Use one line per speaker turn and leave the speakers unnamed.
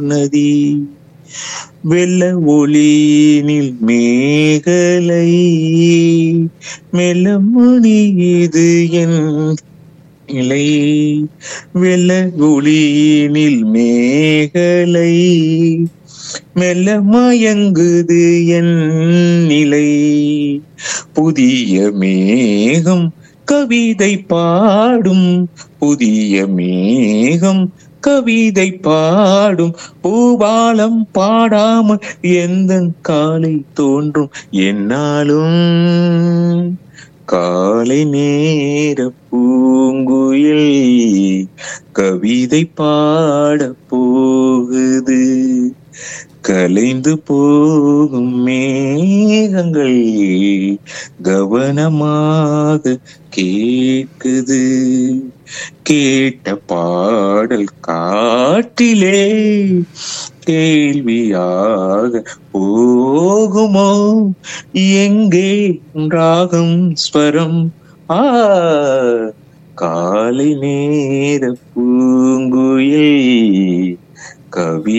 நதி வெள்ள ஒளியினில் மேகலை மெல்லமணி இது என் இலை வெள்ள ஒளியினில் மேகலை மெல்ல மயங்குது என் நிலை புதிய மேகம் கவிதை பாடும் புதிய மேகம் கவிதை பாடும் பூபாலம் பாடாமல் எந்த காலை தோன்றும் என்னாலும் காலை நேர பூங்குயில் கவிதை பாட போகுது கலைந்து போகும் மேகங்கள் கவனமாக கேட்குது கேட்ட பாடல் காட்டிலே கேள்வியாக போகுமோ எங்கே ராகம் ஸ்வரம் ஆ காலை நேர பூங்குயில் கவி